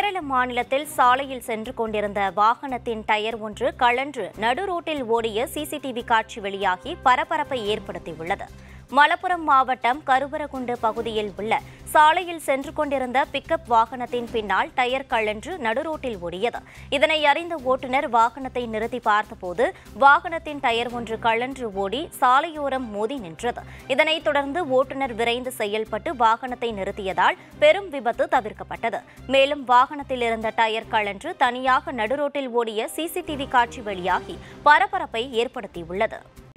கேரள மாநிலத்தில் சாலையில் சென்று கொண்டிருந்த வாகனத்தின் டயர் ஒன்று கழன்று நடு ரோட்டில் ஓடிய சிசிடிவி காட்சி வெளியாகி பரபரப்பை ஏற்படுத்தியுள்ளது மலப்புரம் மாவட்டம் கருவரகுண்டு பகுதியில் உள்ள சாலையில் சென்று கொண்டிருந்த பிக்கப் வாகனத்தின் பின்னால் டயர் கழன்று நடுரோட்டில் ஓடியது இதனை அறிந்த ஓட்டுநர் வாகனத்தை நிறுத்தி பார்த்தபோது வாகனத்தின் டயர் ஒன்று கழன்று ஓடி சாலையோரம் மோதி நின்றது இதனைத் தொடர்ந்து ஓட்டுநர் விரைந்து செயல்பட்டு வாகனத்தை நிறுத்தியதால் பெரும் விபத்து தவிர்க்கப்பட்டது மேலும் வாகனத்தில் இருந்த டயர் கழன்று தனியாக நடுரோட்டில் ஓடிய சிசிடிவி காட்சி வெளியாகி பரபரப்பை ஏற்படுத்தியுள்ளது